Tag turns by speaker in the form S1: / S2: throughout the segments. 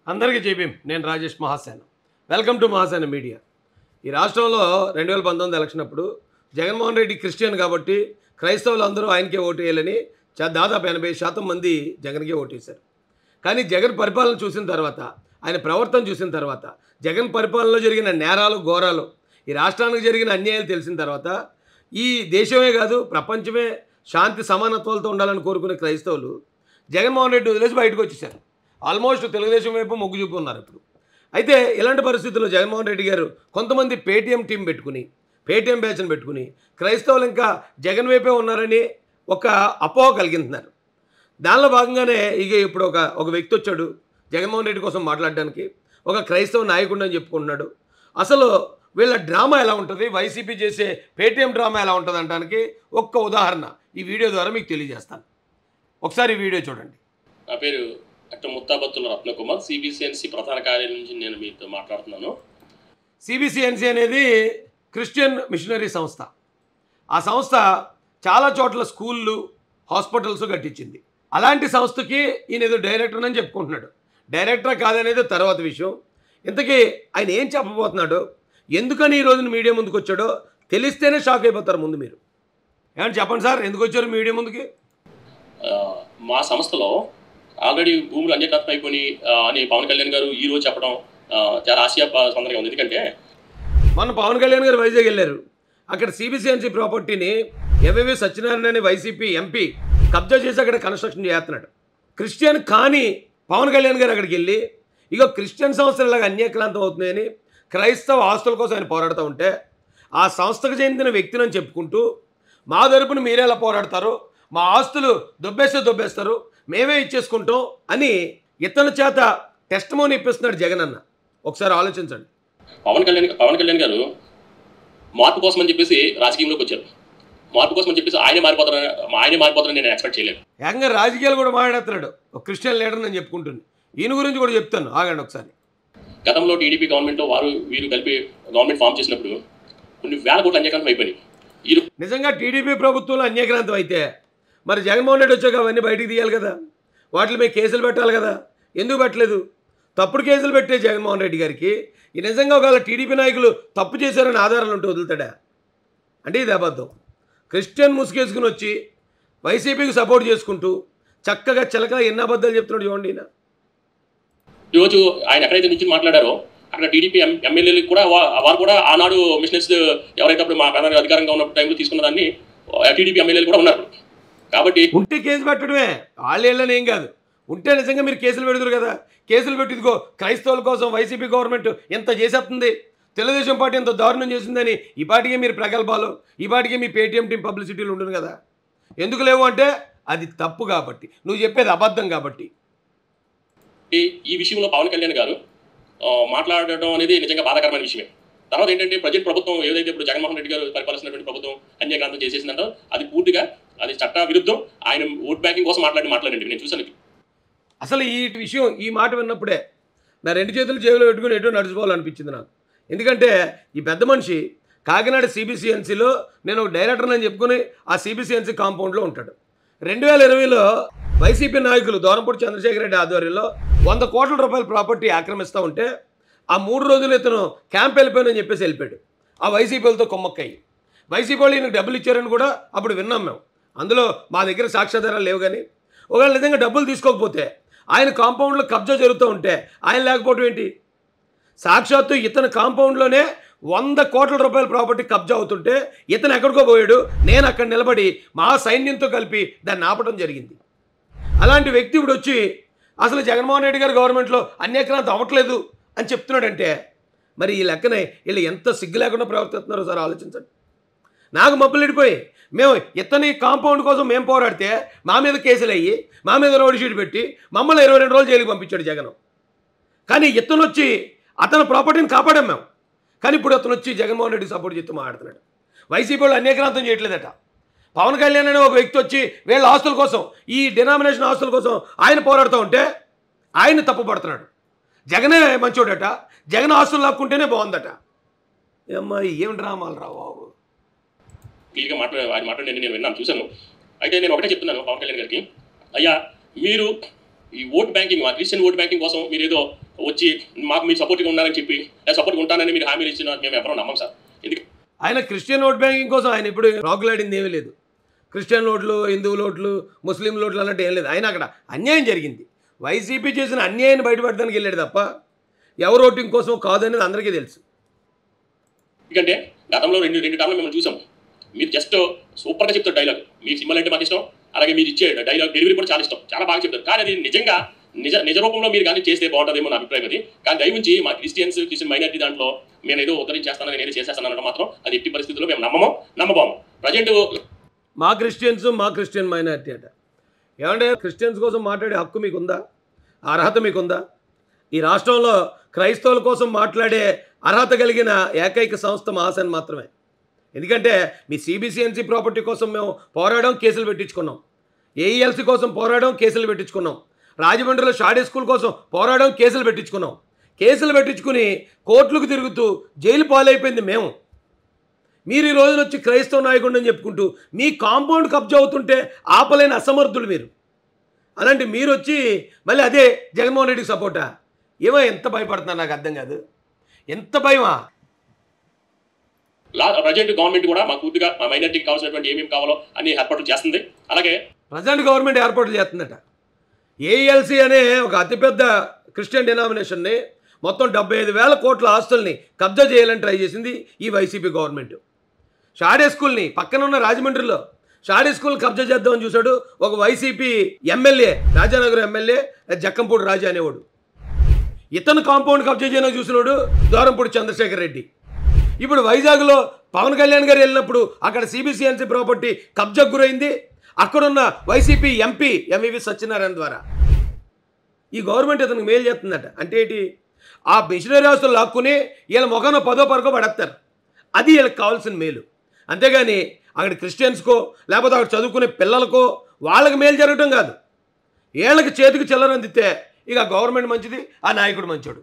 S1: అందరికీ జైభీం నేను Rajesh Mahasena welcome to Mahasena media ఈ రాష్ట్రంలో రెండు వేల పంతొమ్మిది ఎలక్షన్ అప్పుడు జగన్మోహన్ రెడ్డి క్రిస్టియన్ కాబట్టి క్రైస్తవులు అందరూ ఆయనకే ఓటు వేయాలని చా- దాదాపు ఎనభై శాతం మంది జగన్కే ఓటేశారు కానీ జగన్ పరిపాలన చూసిన తర్వాత ఆయన ప్రవర్తన చూసిన తర్వాత జగన్ పరిపాలనలో జరిగిన నేరాలు ఘోరాలు ఈ రాష్ట్రానికి జరిగిన అన్యాయాలు తెలిసిన తర్వాత ఈ దేశమే కాదు ప్రపంచమే శాంతి సమానత్వాలతో ఉండాలని కోరుకునే క్రైస్తవులు జగన్మోహన్ రెడ్డి వదిలేసి బయటకు వచ్చేసారు ఆల్మోస్ట్ తెలుగుదేశం వైపు మొగ్గు చూపు ఉన్నారు ఇప్పుడు అయితే ఇలాంటి పరిస్థితుల్లో జగన్మోహన్ రెడ్డి గారు కొంతమంది పేటీఎం టీం పెట్టుకుని పేటీఎం బ్యాచ్ని పెట్టుకుని క్రైస్తవులు ఇంకా జగన్ వైపే ఉన్నారని ఒక అపోహ కలిగిస్తున్నారు దానిలో భాగంగానే ఇక ఇప్పుడు ఒక ఒక వ్యక్తి వచ్చాడు జగన్మోహన్ రెడ్డి కోసం మాట్లాడడానికి ఒక క్రైస్తవ నాయకుడు అని చెప్పుకుంటున్నాడు అసలు వీళ్ళ డ్రామా ఎలా ఉంటుంది వైసీపీ చేసే పేటీఎం డ్రామా ఎలా ఉంటుంది అనడానికి ఒక్క ఉదాహరణ ఈ వీడియో ద్వారా మీకు తెలియజేస్తాను ఒకసారి ఈ వీడియో చూడండి
S2: నా పేరు డాక్టర్ ముత్తాబత్తుల రత్నకుమార్ సిబిసిఎన్సి ప్రధాన కార్యాలయం నుంచి నేను మీతో మాట్లాడుతున్నాను
S1: సిబిసిఎన్సి అనేది క్రిస్టియన్ మిషనరీ సంస్థ ఆ సంస్థ చాలా చోట్ల స్కూళ్ళు హాస్పిటల్స్ కట్టించింది అలాంటి సంస్థకి ఈయన ఏదో డైరెక్టర్ అని చెప్పుకుంటున్నాడు డైరెక్టర్ కాదనేది తర్వాత విషయం ఇంతకీ ఆయన ఏం చెప్పబోతున్నాడో ఎందుకని ఈ రోజున మీడియా ముందుకు వచ్చాడో తెలిస్తేనే షాక్ అయిపోతారు ముందు మీరు ఏమని చెప్పండి సార్ ఎందుకు వచ్చారు మీడియా ముందుకి
S2: ఆ, మా సంస్థలో ఆల్రెడీ భూములు అన్యకత్వం అయిపోయి ఆ, అని పవన్ కళ్యాణ్ గారు ఈ రోజు చెప్పడం ఆ, చాలా ఆశయాస్పందనగా ఉంది ఎందుకంటే
S1: మొన్న పవన్ కళ్యాణ్ గారు వైజాగ్ వెళ్ళారు అక్కడ సిబిసిఎన్సి ప్రాపర్టీని ఎంవివి సత్యనారాయణ అనే వైసీపీ ఎంపీ కబ్జా చేసి అక్కడ కన్స్ట్రక్షన్ చేస్తున్నాడు క్రిస్టియన్ కానీ పవన్ కళ్యాణ్ గారు అక్కడికి వెళ్ళి ఇక క్రిస్టియన్ సంస్థలు ఇలాగ అన్యాక్రాంతం అవుతున్నాయని క్రైస్తవ ఆస్తుల కోసం ఆయన పోరాడుతూ ఉంటే ఆ సంస్థకు చెందిన వ్యక్తిని అని చెప్పుకుంటూ మా తరపున మీరే ఎలా పోరాడతారు మా ఆస్తులు దొబ్బేస్తే దొబ్బేస్తారు మేమే ఇచ్చేసుకుంటాం అని ఇతని చేత టెస్ట్ మోని ఇప్పిస్తున్నాడు జగన్ అన్న ఒకసారి ఆలోచించండి
S2: పవన్ కళ్యాణ్ పవన్ కళ్యాణ్ గారు మార్పు కోసం అని చెప్పేసి రాజకీయంలోకి వచ్చారు మార్పు కోసం అని చెప్పేసి ఆయన మారిపోతారని ఆయనే మారిపోతారని నేను ఎక్స్పెక్ట్ చేయలేదు
S1: ఏకంగా రాజకీయాలు కూడా మాట్లాడుతున్నాడు ఒక క్రిస్టియన్ లీడర్ నేను చెప్పుకుంటుంది ఈయన గురించి కూడా చెప్తాను ఆగండి ఒకసారి
S2: గతంలో టీడీపీ గవర్నమెంట్లో వారు వీరు కలిపి గవర్నమెంట్ ఫామ్ చేసినప్పుడు కొన్ని వేల కోట్ల అన్యకత్వం అయిపోయినాయి ఈ రో-
S1: నిజంగా టీడీపీ ప్రభుత్వంలో అన్యాక్రాంతం అయితే మరి జగన్మోహన్ రెడ్డి వచ్చాక అవన్నీ బయటికి తీయాలి కదా వాటి మీద కేసులు పెట్టాలి కదా ఎందుకు పెట్టలేదు తప్పుడు కేసులు పెట్టే జగన్మోహన్ రెడ్డి గారికి ఈ నిజంగా ఒకవేళ టీడీపీ నాయకులు తప్పు చేశారని ఆధారాలు ఉంటే వదులుతాడా అంటే ఇది అబద్ధం క్రిస్టియన్ ముసుగేసుకుని వచ్చి వైసీపీకి సపోర్ట్ చేసుకుంటూ చక్కగా చిలకగా ఎన్ని అబద్ధాలు చెప్తున్నాడు చూడండి ఈయన
S2: ఈరోజు ఆయన ఎక్కడైతే నుంచి మాట్లాడారో అక్కడ టీడీపీ ఎమ్మెల్యేలు కూడా వా- వారు కూడా ఆనాడు మిషనరీస్ ఎవరైతే అప్పుడు మా ప్రధాన అధికారంగా ఉన్నప్పుడు టైంలో తీసుకున్న దాన్ని టీడీపీ ఎమ్మెల్యేలు కూడా ఉన్నారు కాబట్టి
S1: ఉంటే కేసు పెట్టడమే వాళ్ళని ఏం కాదు ఉంటే నిజంగా మీరు కేసులు పెడతారు కదా కేసులు పెట్టి ఇదిగో క్రైస్తవుల కోసం వైసీపీ గవర్నమెంట్ ఎంత చేసేస్తుంది తెలుగుదేశం పార్టీ ఎంత దారుణం చేసిందని ఈ పాటికే మీరు ప్రగల్భాలు ఈ పాటికే మీ పేటీఎం టీం పబ్లిసిటీలు ఉంటుంది కదా ఎందుకు లేవు అంటే అది తప్పు కాబట్టి నువ్వు చెప్పేది అబద్ధం కాబట్టి
S2: ఈ- ఈ విషయంలో పవన్ కళ్యాణ్ గారు ఆ, మాట్లాడడం అనేది నిజంగా బాధాకరమైన విషయమే తర్వాత ఏంటంటే ప్రజెంట్ ప్రభుత్వం ఏదైతే ఇప్పుడు జగన్మోహన్ రెడ్డి గారు పరిపాలిస్తున్నటువంటి ప్రభుత్వం అన్యక్రాంతం చేసేసిందంటో అది పూర్తిగా అది చట్ట విరుద్ధం ఆయన ఓట్ బ్యాంకింగ్ కోసం మాట్లాడి మాట్లాడండి నేను చూసాను
S1: అసలు ఈ విషయం ఈ మాట విన్నప్పుడే నా రెండు చేతులు జేబులో పెట్టుకుని ఎటో నడుచుకోవాలనిపించింది నాకు ఎందుకంటే ఈ పెద్ద మనిషి కాకినాడ సిబిసిఎన్సిలో నేను ఒక డైరెక్టర్ అని చెప్పుకుని ఆ సిబిసిఎన్సి కాంపౌండ్లో ఉంటాడు రెండు వేల ఇరవైలో వైసీపీ నాయకులు దోరంపూడి చంద్రశేఖర రెడ్డి ఆధ్వర్యంలో వంద కోట్ల రూపాయల ప్రాపర్టీ ఆక్రమిస్తూ ఉంటే ఆ మూడు రోజులు ఇతను క్యాంప్ వెళ్ళిపోయానని చెప్పేసి వెళ్ళిపోయాడు ఆ వైసీపీ వాళ్ళతో కొమ్మక్కయ్యి వైసీపీ వాళ్ళు ఈయనకు డబ్బులు ఇచ్చారని కూడా అప్పుడు విన్నాం మేము అందులో మా దగ్గర సాక్ష్యాధారాలు లేవు కానీ ఒకవేళ నిజంగా డబ్బులు తీసుకోకపోతే ఆయన కాంపౌండ్లో కబ్జా జరుగుతూ ఉంటే ఆయన లేకపోవడం ఏంటి సాక్షాత్తు ఇతని కాంపౌండ్లోనే వంద కోట్ల రూపాయల ప్రాపర్టీ కబ్జా అవుతుంటే ఇతను ఎక్కడికో పోయాడు నేను అక్కడ నిలబడి మా సైన్యంతో కలిపి దాన్ని ఆపడం జరిగింది అలాంటి వ్యక్తి ఇప్పుడు వచ్చి అసలు జగన్మోహన్ రెడ్డి గారి గవర్నమెంట్లో అన్యాక్రాంతం అవ్వట్లేదు అని చెప్తున్నాడంటే మరి ఈ లెక్కనే వీళ్ళు ఎంత సిగ్గు లేకుండా ప్రవర్తిస్తున్నారో సార్ ఆలోచించండి నాకు మబ్బులు ఇడిపోయి మేము ఇతని కాంపౌండ్ కోసం మేము పోరాడితే మా మీద కేసులు అయ్యి మా మీద రోడ్ షీట్ పెట్టి మమ్మల్ని ఇరవై రెండు రోజులు జైలుకి పంపించాడు జగన్ కానీ ఇతను వచ్చి అతని ప్రాపర్టీని కాపాడాం మేము కానీ ఇప్పుడు అతను వచ్చి జగన్మోహన్ రెడ్డి సపోర్ట్ చేస్తూ మాట్లాడుతున్నాడు వైసీపీ వాళ్ళు అన్యాక్రాంతం చేయట్లేదట పవన్ కళ్యాణ్ అనే ఒక వ్యక్తి వచ్చి వీళ్ళ ఆస్తుల కోసం ఈ డినామినేషన్ ఆస్తుల కోసం ఆయన పోరాడుతూ ఉంటే ఆయన తప్పుపడుతున్నాడు జగనే మంచోడట జగన్ ఆస్తులు లాక్కుంటేనే బాగుందట ఏమ్మా ఏం డ్రామాలు రావు బాబు
S2: క్లియర్గా మాట్లా ఆయన మాట్లాడి నేను విన్నాను చూశాను అయితే నేను ఒకటే చెప్తున్నాను పవన్ కళ్యాణ్ గారికి అయ్యా మీరు ఈ ఓట్ బ్యాంకింగ్ మా క్రిస్టియన్ ఓట్ బ్యాంకింగ్ కోసం మీరు ఏదో వచ్చి మాకు మీరు సపోర్ట్గా ఉన్నారని చెప్పి లేదా సపోర్ట్గా ఉంటానని మీరు హామీలు ఇచ్చిన మేము ఎవరో నమ్మం సార్ ఎందుకంటే
S1: ఆయన క్రిస్టియన్ ఓట్ బ్యాంకింగ్ కోసం ఆయన ఇప్పుడు రాకులాడింది ఏమీ లేదు క్రిస్టియన్ ఓట్లు హిందువుల ఓట్లు ముస్లిం ఓట్లు అన్నట్టు ఏం లేదు ఆయన అక్కడ అన్యాయం జరిగింది వైసీపీ చేసిన అన్యాయాన్ని బయటపడడానికి వెళ్ళాడు తప్ప ఎవరు ఓటింగ్ కోసం కాదనేది అందరికీ తెలుసు
S2: ఎందుకంటే గతంలో రెండు రెండు టర్మ్లు మేము చూసాం మీరు జస్ట్ సూపర్గా చెప్తారు డైలాగ్ మీ సినిమాలు అంటే మాకు ఇష్టం అలాగే మీరు ఇచ్చే డైలాగ్ డెలివరీ కూడా చాలా ఇష్టం చాలా బాగా చెప్తారు కానీ అది నిజంగా నిజ నిజ రూపంలో మీరు కానీ చేస్తే బాగుంటుందేమో నా అభిప్రాయం అది కానీ దయవుంచి మా క్రిస్టియన్స్ క్రిస్టియన్ మైనారిటీ దాంట్లో నేను ఏదో ఉద్ధరించేస్తాను నేను ఏదో చేసేస్తాను అనడం మాత్రం అది ఎట్టి పరిస్థితుల్లో మేము నమ్మము నమ్మబోము ప్రజెంట్
S1: మా క్రిస్టియన్స్ మా క్రిస్టియన్ మైనారిటీ అట ఏమంటే క్రిస్టియన్స్ కోసం మాట్లాడే హక్కు మీకుందా అర్హత మీకుందా ఈ రాష్ట్రంలో క్రైస్తవుల కోసం మాట్లాడే అర్హత కలిగిన ఏకైక సంస్థ మహాసన్ మాత్రమే ఎందుకంటే మీ సిబిసిఎన్సి ప్రాపర్టీ కోసం మేము పోరాడడం కేసులు పెట్టించుకున్నాం ఏఈఎల్సి కోసం పోరాడడం కేసులు పెట్టించుకున్నాం రాజమండ్రిలో షాడీ స్కూల్ కోసం పోరాడడం కేసులు పెట్టించుకున్నాం కేసులు పెట్టించుకుని కోర్టులకు తిరుగుతూ జైలు పాలైపోయింది మేము మీరు ఈ రోజున వచ్చి క్రైస్తవ నాయకుడు అని చెప్పుకుంటూ మీ కాంపౌండ్ కబ్జా అవుతుంటే ఆపలేని అసమర్థులు మీరు అలాంటి మీరు వచ్చి మళ్ళీ అదే జగన్మోహన్ రెడ్డికి సపోర్టా ఏమో ఎంత భయపడుతున్నారు నాకు అర్థం కాదు ఎంత భయమా
S2: లా ప్రజెంట్ గవర్నమెంట్ కూడా మా పూర్తిగా మా మైనారిటీకి కావాల్సినటువంటి ఏమేమి కావాలో అన్ని ఏర్పాట్లు చేస్తుంది అలాగే
S1: ప్రజెంట్ గవర్నమెంట్ ఏర్పాట్లు చేస్తుందట ఏఎల్సి అనే ఒక అతిపెద్ద క్రిస్టియన్ డినామినేషన్ని మొత్తం డెబ్బై ఐదు వేల కోట్ల ఆస్తుల్ని కబ్జా చేయాలని ట్రై చేసింది ఈ వైసీపీ గవర్నమెంట్ షాడే స్కూల్ని పక్కన ఉన్న రాజమండ్రిలో షాడే స్కూల్ కబ్జా చేద్దామని చూశాడు ఒక YCP MLA Rajanagar MLA Jakkampudi Raja అనేవాడు ఇతను కాంపౌండ్ కబ్జా చేయడానికి చూసినాడు దూరంపూడి చంద్రశేఖర్ రెడ్డి ఇప్పుడు వైజాగ్లో పవన్ కళ్యాణ్ గారు వెళ్ళినప్పుడు అక్కడ సిబిసిఎన్సీ ప్రాపర్టీ కబ్జాకు గురైంది అక్కడున్న వైసీపీ ఎంపీ ఎంవివి సత్యనారాయణ ద్వారా ఈ గవర్నమెంట్ ఇతనికి మేలు చేస్తుందట అంటే ఏంటి ఆ మిషనరీ హౌస్లు లాక్కుని వీళ్ళ ముఖాన పదో పరకో పడేస్తారు అది వీళ్ళకి కావాల్సిన మేలు అంతేగాని అక్కడ క్రిస్టియన్స్కో లేకపోతే అక్కడ చదువుకునే పిల్లలకో వాళ్ళకి మేలు జరగటం కాదు వీళ్ళకి చేతికి చిల్లరందితే ఇక గవర్నమెంట్ మంచిది ఆ నాయకుడు మంచోడు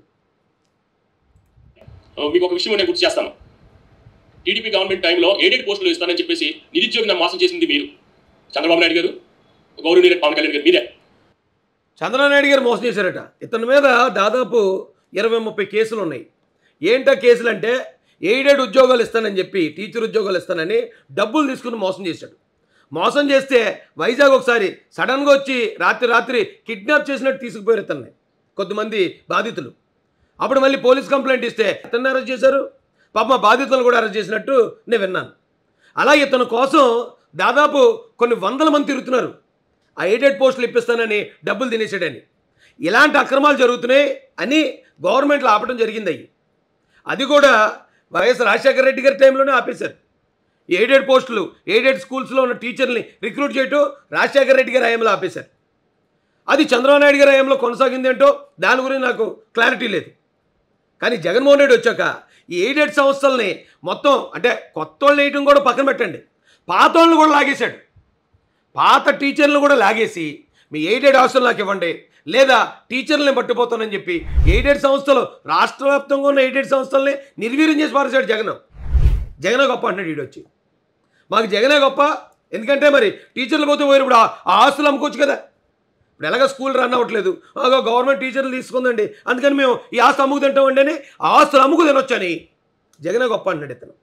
S2: ఆ, మీకు ఒక విషయం నేను గుర్తు చేస్తాను టీడీపీ గవర్నమెంట్ టైంలో ఏడేడు పోస్టులు ఇస్తానని చెప్పేసి నిరుద్యోగిని మోసం చేసింది మీరు చంద్రబాబు నాయుడు గారు గౌరవనీయులు పవన్ కళ్యాణ్ గారు మీరే
S1: చంద్రబాబు నాయుడు గారు మోసం చేశారట ఇతని మీద దాదాపు ఇరవై ముప్పై కేసులు ఉన్నాయి ఏంటా కేసులు అంటే ఎయిడెడ్ ఉద్యోగాలు ఇస్తానని చెప్పి టీచర్ ఉద్యోగాలు ఇస్తానని డబ్బులు తీసుకుని మోసం చేశాడు మోసం చేస్తే వైజాగ్ ఒకసారి సడన్గా వచ్చి రాత్రి రాత్రి కిడ్నాప్ చేసినట్టు తీసుకుపోయారు ఇతన్ని కొద్దిమంది బాధితులు అప్పుడు మళ్ళీ పోలీస్ కంప్లైంట్ ఇస్తే ఇతన్ని అరెస్ట్ చేశారు పాప మా బాధితులను కూడా అరెస్ట్ చేసినట్టు నేను విన్నాను అలా ఇతని కోసం దాదాపు కొన్ని వందల మంది తిరుగుతున్నారు ఆ ఎయిడెడ్ పోస్టులు ఇప్పిస్తానని డబ్బులు తినేసాడని ఇలాంటి అక్రమాలు జరుగుతున్నాయి అని గవర్నమెంట్లో ఆపడం జరిగింది అయ్యి అది కూడా వైఎస్ రాజశేఖర రెడ్డి గారి టైంలోనే ఆపేశారు ఎయిడెడ్ పోస్టులు ఎయిడెడ్ స్కూల్స్లో ఉన్న టీచర్ని రిక్రూట్ చేయటం రాజశేఖర రెడ్డి గారి హయాంలో ఆపేశారు అది చంద్రబాబు నాయుడు గారి హయాంలో కొనసాగింది ఏంటో దాని గురించి నాకు క్లారిటీ లేదు కానీ జగన్మోహన్ రెడ్డి వచ్చాక ఈ ఎయిడెడ్ సంస్థల్ని మొత్తం అంటే కొత్త వాళ్ళని వేయటం కూడా పక్కన పెట్టండి పాత వాళ్ళని కూడా లాగేశాడు పాత టీచర్లను కూడా లాగేసి మీ ఎయిడెడ్ హాస్టల్ నాకు ఇవ్వండి లేదా టీచర్లని పట్టుపోతానని చెప్పి ఎయిడెడ్ సంస్థలు రాష్ట్ర వ్యాప్తంగా ఉన్న ఎయిడెడ్ సంస్థల్ని నిర్వీర్యం చేసి పారేశాడు జగన్ జగనే గొప్ప అంటున్నాడు ఈడు వచ్చి మాకు జగనే గొప్ప ఎందుకంటే మరి టీచర్లు పోతే పోయారు ఇప్పుడు ఆ ఆ ఆస్తులు అమ్ముకోవచ్చు కదా ఇప్పుడు ఎలాగ స్కూల్ రన్ అవ్వట్లేదు ఆగో గవర్నమెంట్ టీచర్లు తీసుకుందండి అందుకని మేము ఈ ఆస్తి అమ్ముకు తింటామండి అని ఆ ఆస్తులు అమ్ముకు తినొచ్చని జగనే గొప్ప అంటున్నాడు ఇతను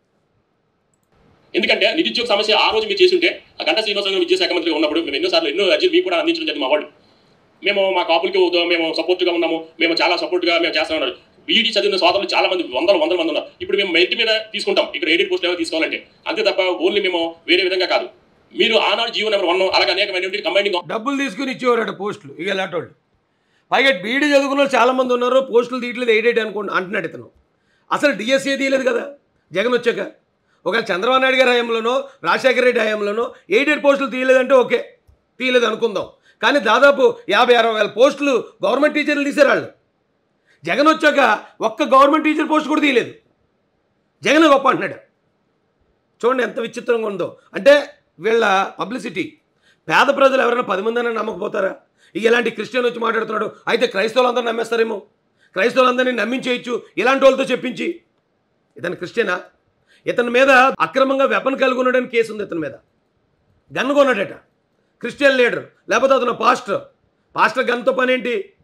S2: ఎందుకంటే నిరుద్యోగ సమస్య ఆ రోజు మీరు చేస్తుంటే ఆ గంట శ్రీనివాస గారు విద్యాశాఖ మంత్రిగా ఉన్నప్పుడు మేము ఎన్నోసార్లు ఎన్నో అర్జీలు మీకు కూడా అందించడం జరిగింది మా వాళ్ళు మేము మా కాపులకి ఉద్యోగం మేము సపోర్ట్గా ఉన్నాము మేము చాలా సపోర్ట్గా మేము చేస్తా ఉన్నారు బీఈడీ చదివిన సోదరులు చాలా మంది వందల వందల మంది ఉన్నారు ఇప్పుడు మేము మెరిట్ మీద తీసుకుంటాం ఇక్కడ ఎయిడెడ్ పోస్ట్ ఏమో తీసుకోవాలంటే అంతే తప్ప ఓన్లీ మేము వేరే విధంగా కాదు మీరు ఆనాడు జీవో నెంబర్ వన్ అలాగే అనేకమైనటువంటి కంబైనింగ్
S1: డబ్బులు తీసుకుని ఇచ్చేవారట పోస్టులు ఇక ఇలాంటి పైగా బీఈడీ చదువుకున్న వాళ్ళు చాలామంది ఉన్నారు పోస్టులు తీయట్లేదు ఎయిడెడ్ అనుకోండి అంటున్నాడు ఇతను అసలు డిఎస్సీ తీయలేదు కదా జగన్ వచ్చాక ఒకవేళ చంద్రబాబు నాయుడు గారి హయాంలోనో రాజశేఖర రెడ్డి హయాంలోనో ఎయిడెడ్ పోస్టులు తీయలేదంటే ఓకే తీయలేదు అనుకుందాం కానీ దాదాపు యాభై అరవై వేల పోస్టులు గవర్నమెంట్ టీచర్లు తీశారు వాళ్ళు జగన్ వచ్చాక ఒక్క గవర్నమెంట్ టీచర్ పోస్ట్ కూడా తీయలేదు జగన్ గొప్ప అంటున్నాడు చూడండి ఎంత విచిత్రంగా ఉందో అంటే వీళ్ళ పబ్లిసిటీ పేద ప్రజలు ఎవరైనా పది మంది అయినా నమ్మకపోతారా ఇక ఇలాంటి క్రిస్టియన్ వచ్చి మాట్లాడుతున్నాడు అయితే క్రైస్తవులందరూ నమ్మేస్తారేమో క్రైస్తవులందరినీ నమ్మించేయచ్చు ఇలాంటి వాళ్ళతో చెప్పించి ఇతను క్రిస్టియనా ఇతని మీద అక్రమంగా వెపన్ కలిగి ఉన్నాడని కేసు ఉంది ఇతని మీద గన్ కొన్నాడట క్రిస్టియన్ లీడర్ లేకపోతే అతను పాస్టర్ పాస్టర్ గన్తో పని ఏంటి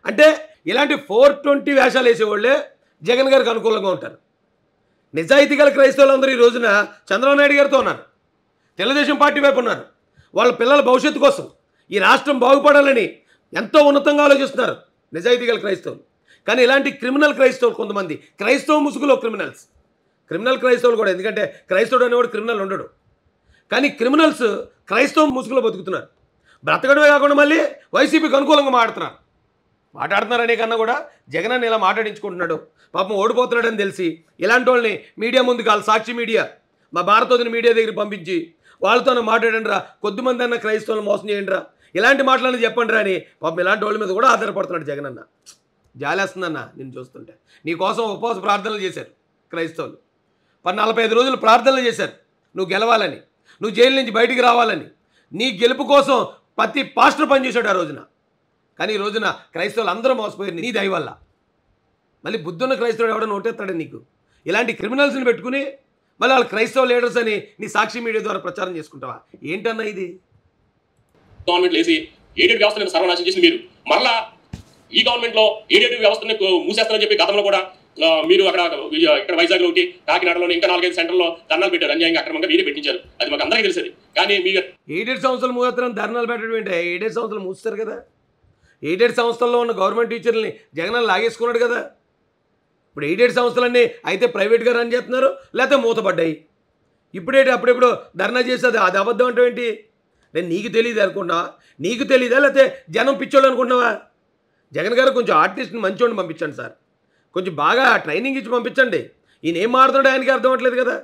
S1: అంటే ఇలాంటి ఫోర్ ట్వంటీ వేషాలు వేసేవాళ్ళే జగన్ గారికి అనుకూలంగా ఉంటారు నిజాయితీ గల క్రైస్తవులందరూ ఈ రోజున చంద్రబాబు నాయుడు గారితో ఉన్నారు తెలుగుదేశం పార్టీ వైపు ఉన్నారు వాళ్ళ పిల్లల భవిష్యత్తు కోసం ఈ రాష్ట్రం బాగుపడాలని ఎంతో ఉన్నతంగా ఆలోచిస్తున్నారు నిజాయితీ గల క్రైస్తవులు కానీ ఇలాంటి క్రిమినల్ క్రైస్తవులు కొంతమంది క్రైస్తవ ముసుగులో క్రిమినల్స్ క్రిమినల్ క్రైస్తవులు కూడా ఎందుకంటే క్రైస్తవుడు అనేవాడు క్రిమినల్ ఉండడు కానీ క్రిమినల్స్ క్రైస్తవ ముసుగులో బతుకుతున్నారు బ్రతకడమే కాకుండా మళ్ళీ వైసీపీకి అనుకూలంగా మాట్లాడుతున్నారు మాట్లాడుతున్నారనే కన్నా కూడా జగన్ అన్న ఇలా మాట్లాడించుకుంటున్నాడు పాపం ఓడిపోతున్నాడని తెలిసి ఇలాంటి వాళ్ళని మీడియా ముందుకు వాళ్ళ సాక్షి మీడియా మా భారతోదిన మీడియా దగ్గర పంపించి వాళ్ళతో మాట్లాడండి రా కొద్దిమంది అన్న క్రైస్తవులను మోసం చేయండి రా ఇలాంటి మాటలని చెప్పండి రా అని పాపం ఇలాంటి వాళ్ళ మీద కూడా ఆధారపడుతున్నాడు జగన్ అన్న జాలేస్తుందన్న నేను చూస్తుంటే నీ కోసం ఉపవాస ప్రార్థనలు చేశారు క్రైస్తవులు మరి నలభై ఐదు రోజులు ప్రార్థనలు చేశారు నువ్వు గెలవాలని నువ్వు జైలు నుంచి బయటికి రావాలని నీ గెలుపు కోసం ప్రతి పాస్టర్ పనిచేశాడు ఆ రోజున కానీ ఈ రోజున క్రైస్తవులు అందరూ మోసపోయారు నీ దయ వల్ల మళ్ళీ బుద్ధున్న క్రైస్తవుడు ఎవడో నోటెత్తాడు నీకు ఇలాంటి క్రిమినల్స్ని పెట్టుకుని మళ్ళీ వాళ్ళు క్రైస్తవ లీడర్స్ అని నీ సాక్షి మీడియా ద్వారా ప్రచారం చేసుకుంటావా ఏంటన్నా ఇది
S2: గవర్నమెంట్ లేసి ఏడేడు వ్యవస్థను సర్వనాశనం చేసింది మీరు మరలా ఈ గవర్నమెంట్ లో ఏడేడు వ్యవస్థను మూసేస్తారని చెప్పి గతంలో కూడా ఆ, మీరు అక్కడ ఇక్కడ వైజాగ్ ఒకటి కాకినాడలో ఇంకా నాలుగైదు సెంటర్లో ధర్నాలు పెట్టారు అన్యాయంగా అక్రమంగా మీరే పెట్టించారు అది మాకు అందరికీ తెలిసేది కానీ మీ
S1: ఎయిడెడ్ సంస్థలు మూసేస్తారని ధర్నాలు పెట్టడం ఏంటి ఎయిడెడ్ సంస్థలు మూస్తారు కదా ఎయిడెడ్ సంస్థల్లో ఉన్న గవర్నమెంట్ టీచర్ని జగన్ అన్న లాగేసుకున్నాడు కదా ఇప్పుడు ఎయిడెడ్ సంస్థలన్నీ అయితే ప్రైవేట్గా రన్ చేస్తున్నారు లేకపోతే మూతపడ్డాయి ఇప్పుడేంటి అప్పుడెప్పుడు ధర్నా చేసేది అది అబద్ధం అంటే ఏంటి నేను నీకు తెలియదు అనుకున్నావా నీకు తెలియదా లేకపోతే జనం పిచ్చోళ్ళు అనుకుంటున్నావా జగన్ గారు కొంచెం ఆర్టిస్ట్ని మంచోడిని పంపించండి సార్ కొంచెం బాగా ట్రైనింగ్ ఇచ్చి పంపించండి ఈయన ఏం మాడుతున్నాడో ఆయనకి అర్థం అవ్వట్లేదు కదా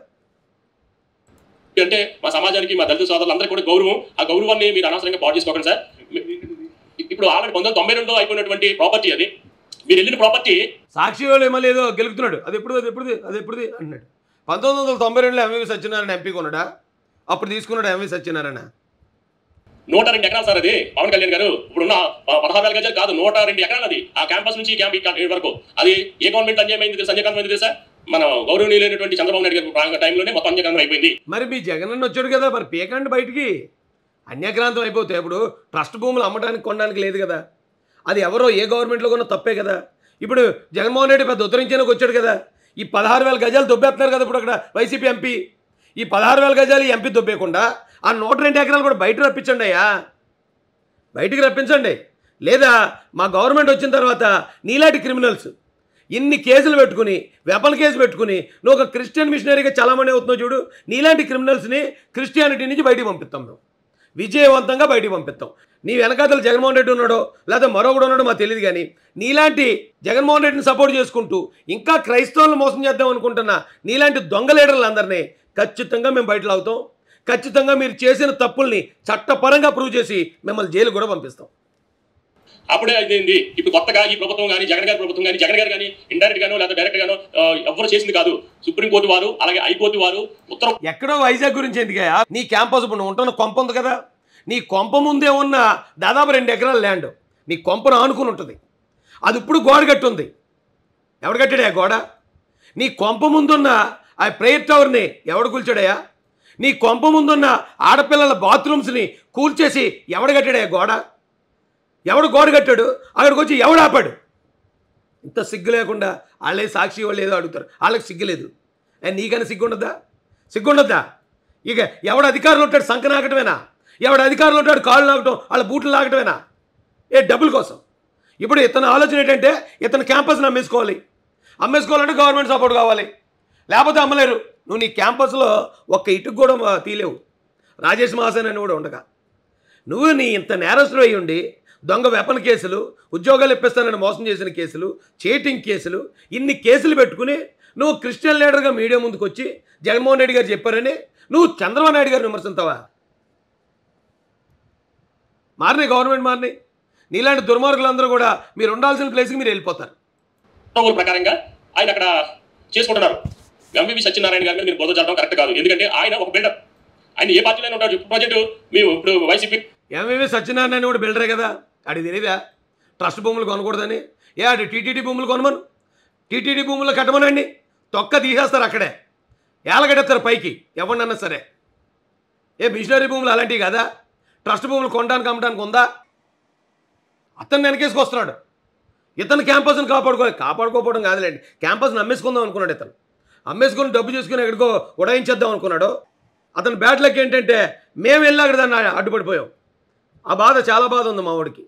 S2: అంటే మా సమాజానికి మా దళిత సోదరులు అందరికీ కూడా గౌరవం ఆ గౌరవాన్ని మీరు అనవసరంగా పాటు చేసుకోకండి సార్ ఇప్పుడు ఆల్రెడీ పంతొమ్మిది తొంభై రెండులో అయిపోయినటువంటి ప్రాపర్టీ అది మీరు వెళ్ళిన ప్రాపర్టీ
S1: సాక్షి వాళ్ళు ఏమో లేదో గెలుపుతున్నాడు అది ఎప్పుడు అది ఎప్పుడుది అది ఎప్పుడుది అన్నాడు పంతొమ్మిది వందల తొంభై రెండులో ఎంవి సత్యనారాయణ ఎంపీ కొన్నాడా అప్పుడు తీసుకున్నాడు ఎంవి సత్యనారాయణ
S2: నూట రెండు ఎకరాలు సార్ అది పవన్ కళ్యాణ్ గారు ఇప్పుడున్న ప- పదహారు వేల గజాలు కాదు నూట రెండు ఎకరాలు అది ఆ క్యాంపస్ నుంచి ఈ క్యాంప్ ఈ క్యాంప్ వరకు అది ఏ గవర్నమెంట్ అన్యాయమైంది తెలుసా అన్యాయమైంది తెలుసా మన గౌరవనీయులైనటువంటి చంద్రబాబు నాయుడు గారి ప్రాంగ టైంలోనే మొత్తం అన్యాయం అయిపోయింది
S1: మరి మీ జగన్ అన్న వచ్చాడు కదా మరి పీకండి బయటికి అన్యక్రాంతం అయిపోతే ఇప్పుడు ట్రస్ట్ భూములు అమ్మడానికి కొనడానికి లేదు కదా అది ఎవరో ఏ గవర్నమెంట్లో కొన్నా తప్పే కదా ఇప్పుడు జగన్మోహన్ రెడ్డి పెద్ద ఉత్తరించడానికి వచ్చాడు కదా ఈ పదహారు వేల గజాలు దొబ్బేస్తున్నారు కదా ఇప్పుడు అక్కడ వైసీపీ ఎంపీ ఈ పదహారు వేల గజాలు ఈ ఎంపీ దొబ్బేయకుండా ఆ నూట రెండు ఎకరాలు కూడా బయట రప్పించండి అయ్యా బయటికి రప్పించండి లేదా మా గవర్నమెంట్ వచ్చిన తర్వాత నీలాంటి క్రిమినల్స్ ఇన్ని కేసులు పెట్టుకుని వెపన్ కేసు పెట్టుకుని నువ్వు ఒక క్రిస్టియన్ మిషనరీగా చలామణి అవుతున్నావు చూడు నీలాంటి క్రిమినల్స్ని క్రిస్టియానిటీ నుంచి బయటికి పంపిస్తాం మేము విజయవంతంగా బయటికి పంపిస్తాం నీ వెనకాతలు జగన్మోహన్ రెడ్డి ఉన్నాడో లేదా మరొకడు ఉన్నాడో మాకు తెలియదు కానీ నీలాంటి జగన్మోహన్ రెడ్డిని సపోర్ట్ చేసుకుంటూ ఇంకా క్రైస్తవులను మోసం చేద్దాం అనుకుంటున్న నీలాంటి దొంగ లీడర్లు అందరినీ ఖచ్చితంగా మేము బయట లాగుతాం ఖచ్చితంగా మీరు చేసిన తప్పుల్ని చట్టపరంగా ప్రూవ్ చేసి మిమ్మల్ని జైలు కూడా పంపిస్తాం
S2: అప్పుడే అయింది ఇప్పుడు కొత్తగా ఈ ప్రభుత్వం కానీ జగన్ గారి ప్రభుత్వం కానీ జగన్ గారు కానీ ఇండైరెక్ట్ గానో లేదా డైరెక్ట్ గానో ఆ, ఎవరు చేసింది కాదు సుప్రీంకోర్టు వారు అలాగే హైకోర్టు వారు ఉత్తర
S1: ఎక్కడో వైజాగ్ గురించి ఎందుకయ్యా నీ క్యాంపస్ ఇప్పుడు నువ్వు ఉంటున్న కొంప ఉంది కదా నీ కొంప ముందే ఉన్న దాదాపు రెండు ఎకరాల ల్యాండ్ నీ కొంపను ఆనుకుని ఉంటుంది అది ఇప్పుడు గోడ కట్టి ఉంది ఎవడు కట్టాడా ఆ గోడ నీ కొంప ముందున్న ఆ ప్రేయర్ టవర్ని ఎవడు కూల్చాడయ్యా నీ కొంప ముందున్న ఆడపిల్లల బాత్రూమ్స్ని కూల్చేసి ఎవడు కట్టాడా ఆ గోడ ఎవడు గోడ కట్టాడు అక్కడికి వచ్చి ఎవడు ఆపాడు ఇంత సిగ్గు లేకుండా వాళ్ళే సాక్షి వాళ్ళు ఏదో అడుగుతారు వాళ్ళకి సిగ్గు లేదు ఏ, నీకైనా సిగ్గు ఉండద్దా సిగ్గు ఉండద్దా ఇక ఎవడు అధికారులు ఉంటాడు సంఖ నాకటమేనా ఎవడు అధికారులు ఉంటాడు కాళ్ళు నాకటం వాళ్ళ బూట్లు లాగటమేనా ఏ డబ్బుల కోసం ఇప్పుడు ఇతని ఆలోచన ఏంటంటే ఇతని క్యాంపస్ని అమ్మేసుకోవాలి అమ్మేసుకోవాలంటే గవర్నమెంట్ సపోర్ట్ కావాలి లేకపోతే అమ్మలేరు నువ్వు నీ క్యాంపస్లో ఒక్క ఇటుకు కూడా మా- తీలేవు రాజేష్ మహాసేన్ అని కూడా ఉండగా నువ్వు నీ ఇంత నేరస్తులు అయి ఉండి దొంగ వెపన్ కేసులు ఉద్యోగాలు ఇప్పిస్తానని మోసం చేసిన కేసులు చీటింగ్ కేసులు ఇన్ని కేసులు పెట్టుకుని నువ్వు క్రిస్టియన్ లీడర్గా మీడియా ముందుకు వచ్చి జగన్మోహన్ రెడ్డి గారు చెప్పారని నువ్వు చంద్రబాబు నాయుడు గారిని విమర్శించావా మారినాయి గవర్నమెంట్ మారినాయి నీలాంటి దుర్మార్గులందరూ కూడా మీరు ఉండాల్సిన ప్లేస్కి మీరు వెళ్ళిపోతారు
S2: ప్రోటోకాల్ ప్రకారంగా ఆయన అక్కడ చేసుకుంటున్నారు ఎంవివి సత్యనారాయణ గారి మీద మీరు బోధ చేయడం కరెక్ట్ కాదు ఎందుకంటే ఆయన ఒక బిల్డర్ ఆయన ఏ పార్టీలో ఉంటాడు ప్రజెంట్ మేము ఇప్పుడు వైసీపీ
S1: ఎంవివి సత్యనారాయణ అని కూడా బిల్డరే కదా అడి తెలియదా ట్రస్ట్ భూములు కొనకూడదని ఏ అటు టీటీడీ భూములు కొనమను టీటీడీ భూములు కట్టమనండి తొక్క తీసేస్తారు అక్కడే ఏలగడెత్తారు పైకి ఎవరినన్నా సరే ఏ మిషనరీ భూములు అలాంటివి కదా ట్రస్ట్ భూములు కొనడానికి అమ్మడానికి ఉందా అతను వెనకేసుకొస్తున్నాడు ఇతను క్యాంపస్ని కాపాడుకోవాలి కాపాడుకోకపోవడం కాదులేండి క్యాంపస్ని అమ్మేసుకుందాం అనుకున్నాడు ఇతను అమ్మేసుకుని డబ్బు చేసుకుని ఎక్కడికో ఉడాయించేద్దాం అనుకున్నాడు అతని బ్యాడ్ లక్ ఏంటంటే మేము వెళ్ళి అక్కడ దాన్ని అడ్డుపడిపోయాం ఆ బాధ చాలా బాధ ఉంది మా వాడికి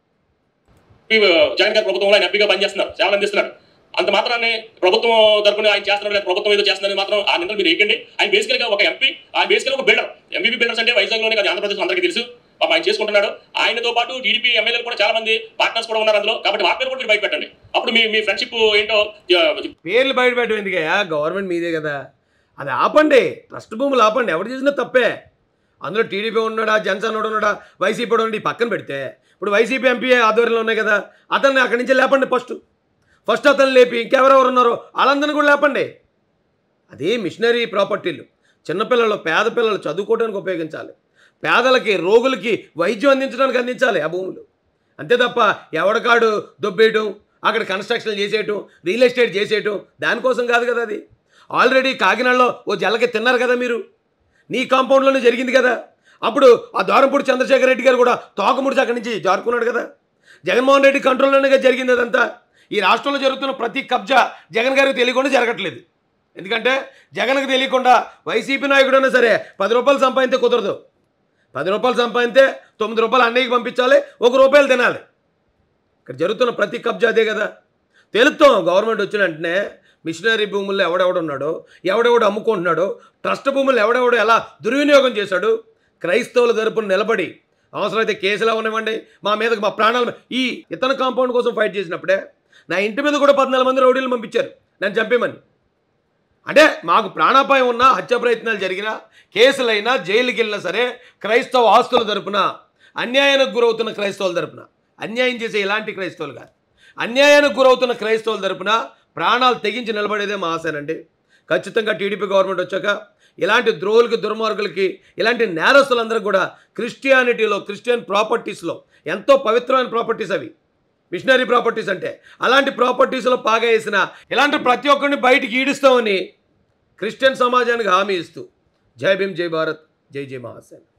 S2: ఈ, జగన్ గారి ప్రభుత్వంలో ఆయన ఎంపీగా పనిచేస్తున్నారు సేవలు అందిస్తున్నారు అంత మాత్రాన్ని ప్రభుత్వం తరపున ఆయన చేస్తున్నారు లేదా ప్రభుత్వం ఏదో చేస్తుందని మాత్రం ఆ నిందలు మీరు వేయకండి ఆయన బేసికల్ గా ఒక ఎంపీ ఆయన బేసికల్ ఒక బిల్డర్ ఎంపీపీ బిల్డర్స్ అంటే వైజాగ్లోనే కాదు ఆంధ్రప్రదేశ్ అందరికీ తెలుసు పాప ఆయన చేసుకుంటున్నాడు ఆయనతో పాటు టీడీపీ ఎమ్మెల్యేలు కూడా చాలా మంది పార్ట్నర్స్ కూడా ఉన్నారు అందులో కాబట్టి వాళ్ళ పేరు కూడా మీరు బయట పెట్టండి అప్పుడు మీ మీ ఫ్రెండ్షిప్ ఏంటో ఆ,
S1: పేర్లు బయట పెట్టడం ఎందుకయ్యా గవర్నమెంట్ మీదే కదా అది ఆపండి ట్రస్ట్ భూములు ఆపండి ఎవరు చేసినా తప్పే అందులో టీడీపీ ఉన్నాడా జనసేన వాడు ఉన్నాడా వైసీపీ వాడు ఉన్నాడు ఈ పక్కన పెడితే ఇప్పుడు వైసీపీ ఎంపీ ఆధ్వర్యంలో ఉన్నాయి కదా అతన్ని అక్కడి నుంచి లేపండి ఫస్ట్ ఫస్ట్ అతను లేపి ఇంకెవరెవరు ఉన్నారో వాళ్ళందరినీ కూడా లేపండి అదే మిషనరీ ప్రాపర్టీలు చిన్నపిల్లలు పేద పిల్లలు చదువుకోవడానికి ఉపయోగించాలి పేదలకి రోగులకి వైద్యం అందించడానికి అందించాలి ఆ భూములు అంతే తప్ప ఎవడకాడు దొబ్బేయటం అక్కడ కన్స్ట్రక్షన్ చేసేయటం రియల్ ఎస్టేట్ చేసేయటం దానికోసం కాదు కదా అది ఆల్రెడీ కాకినాడలో ఓ జల్లకి తిన్నారు కదా మీరు నీ కాంపౌండ్లోనే జరిగింది కదా అప్పుడు ఆ ద్వారంపూడి చంద్రశేఖర్ రెడ్డి గారు కూడా తోకముడిచి అక్కడి నుంచి జారుకున్నాడు కదా జగన్మోహన్ రెడ్డి కంట్రోల్లోనే కదా జరిగింది అదంతా ఈ రాష్ట్రంలో జరుగుతున్న ప్రతి కబ్జా జగన్ గారికి తెలియకుండా జరగట్లేదు ఎందుకంటే జగన్కి తెలియకుండా వైసీపీ నాయకుడైనా సరే పది రూపాయలు సంపాదింతే కుదరదు పది రూపాయలు సంపాదింతే తొమ్మిది రూపాయలు అన్నయ్యకి పంపించాలి ఒక రూపాయలు తినాలి ఇక్కడ జరుగుతున్న ప్రతి కబ్జా అదే కదా తెలుస్తాం గవర్నమెంట్ వచ్చిన వెంటనే మిషనరీ భూముల్లో ఎవడెవడున్నాడో ఎవడెవడు అమ్ముకుంటున్నాడో ట్రస్ట్ భూములు ఎవడెవడు ఎలా దుర్వినియోగం చేశాడు క్రైస్తవుల తరపున నిలబడి అవసరమైతే కేసులు అవనివ్వండి మా మీదకి మా ప్రాణాలు ఈ ఇతర కాంపౌండ్ కోసం ఫైట్ చేసినప్పుడే నా ఇంటి మీద కూడా పద్నాలుగు మంది రౌడీలు పంపించారు నన్ను చంపేమని అంటే మాకు ప్రాణాపాయం ఉన్నా హత్య ప్రయత్నాలు జరిగినా కేసులైనా జైలుకి వెళ్ళినా సరే క్రైస్తవ ఆస్తుల తరపున అన్యాయానికి గురవుతున్న క్రైస్తవుల తరపున అన్యాయం చేసే ఇలాంటి క్రైస్తవులు కాదు అన్యాయానికి గురవుతున్న క్రైస్తవుల తరపున ప్రాణాలు తెగించి నిలబడేదే మా ఆశనండి ఖచ్చితంగా టీడీపీ గవర్నమెంట్ వచ్చాక ఇలాంటి ద్రోహులకి దుర్మార్గులకి ఇలాంటి నేరస్తులందరూ కూడా క్రిస్టియానిటీలో క్రిస్టియన్ ప్రాపర్టీస్లో ఎంతో పవిత్రమైన ప్రాపర్టీస్ అవి మిషనరీ ప్రాపర్టీస్ అంటే అలాంటి ప్రాపర్టీస్లో పాగా వేసిన ఇలాంటి ప్రతి ఒక్కరిని బయటికి ఈడుస్తామని క్రిస్టియన్ సమాజానికి హామీ ఇస్తూ జై భీమ్ జై భారత్ జై జై మహాసేన